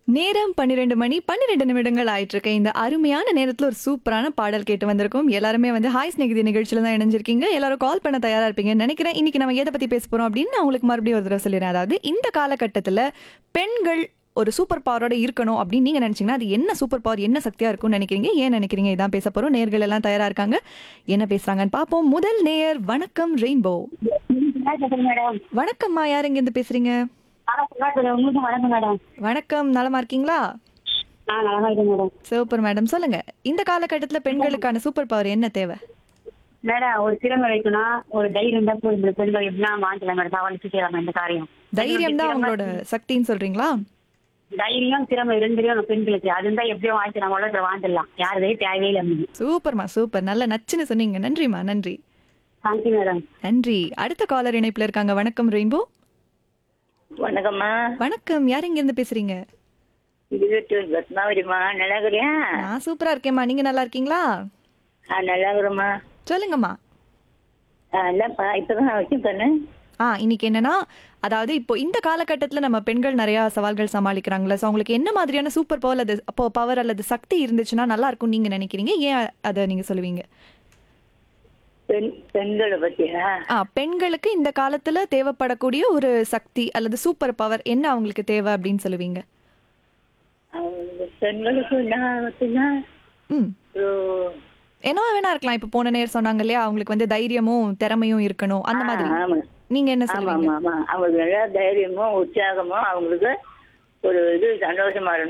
நேரம் பன்னிரெண்டு மணி பன்னிரெண்டு நிமிடங்கள் ஆயிட்டு இருக்கு இந்த அருமையான நேரத்துல ஒரு சூப்பரான பாடல் கேட்டு வந்திருக்கோம் எல்லாருமே வந்து ஹாய் ஸ்நேகிதி நிகழ்ச்சியில தான் இணைஞ்சிருக்கீங்க எல்லாரும் கால் பண்ண தயாரா இருப்பீங்கன்னு நினைக்கிறேன் இன்னைக்கு நம்ம எதை பத்தி பேச போறோம் அப்படின்னு நான் உங்களுக்கு மறுபடியும் ஒரு தடவை சொல்லிடுறேன் அதாவது இந்த காலகட்டத்துல பெண்கள் ஒரு சூப்பர் பவரோட இருக்கணும் அப்படின்னு நீங்க நினைச்சீங்கன்னா அது என்ன சூப்பர் பவர் என்ன சக்தியா இருக்கும்னு நினைக்கிறீங்க ஏன் நினைக்கிறீங்க இதான் பேச போறோம் நேர்கள் எல்லாம் தயாரா இருக்காங்க என்ன பேசுறாங்கன்னு பார்ப்போம் முதல் நேயர் வணக்கம் ரெயின்போ மேடம் வணக்கம்மா யார் இங்க இருந்து பேசுறீங்க உங்களுக்கு வணக்கம் மேடம் வணக்கம் நலமா இருக்கீங்களா ஆ நல்லா இருக்கேன் மேடம் சூப்பர் மேடம் சொல்லுங்க இந்த காலகட்டத்துல பெண்களுக்கான சூப்பர் பவர் என்ன தேவை மேடம் ஒரு திறமை வைக்கணும் ஒரு தைரியம் தான் போய் இந்த பெண்கள் எப்படின்னா வாங்கிக்கலாம் மேடம் சமாளிச்சுக்கலாம் இந்த காரியம் தைரியம் தான் அவங்களோட சக்தின்னு சொல்றீங்களா தைரியம் திறமை ரெண்டுலயும் பெண்களுக்கு அது இருந்தா எப்படியும் வாங்கிக்கலாம் உலகத்துல வாழ்ந்துடலாம் யாரு தைரியம் தேவையே இல்லை சூப்பர்மா சூப்பர் நல்ல நச்சுன்னு சொன்னீங்க நன்றிமா நன்றி தேங்க்யூ மேடம் நன்றி அடுத்த காலர் இணைப்புல இருக்காங்க வணக்கம் ரெயின்போ வணக்கம்மா வணக்கம் யார் இங்க இருந்து பேசுறீங்க இருபத்தூர் பத்மாவதிம்மா நல்லா இருக்கிறியா நான் சூப்பரா இருக்கேம்மா நீங்க நல்லா இருக்கீங்களா ஆ நல்லா இருக்கிறோம்மா சொல்லுங்கம்மா ஆ இல்லப்பா இப்பதான் வச்சுருக்கேன்னு ஆ இன்னைக்கு என்னன்னா அதாவது இப்போ இந்த காலகட்டத்துல நம்ம பெண்கள் நிறைய சவால்கள் சமாளிக்கிறாங்களே ஸோ அவங்களுக்கு என்ன மாதிரியான சூப்பர் பவர் அல்லது அப்போ பவர் அல்லது சக்தி இருந்துச்சுன்னா நல்லா இருக்கும் நீங்க நினைக்கிறீங்க ஏன் அதை நீங்க சொல்லுவீங்க பெண் பெண்களை பத்தியா ஆ பெண்களுக்கு இந்த காலத்துல தேவைப்படக்கூடிய ஒரு சக்தி அல்லது சூப்பர் பவர் என்ன அவங்களுக்கு தேவை அப்படின்னு சொல்லுவீங்க அவங்க பெண்களுக்கு என்ன பார்த்தீங்கன்னா ம் ஒரு என்ன வேணா இருக்கலாம் இப்போ போன நேரம் சொன்னாங்க இல்லையா அவங்களுக்கு வந்து தைரியமும் திறமையும் இருக்கணும் அந்த மாதிரி ஆமா நீங்க என்ன ஆமா சொல்லுவீங்க ஆமா ஆமா அவங்களுக்கு நல்லா தைரியமும் உற்சாகமும் அவங்களுக்கு ஒரு இது சந்தோஷமா இருக்கணும்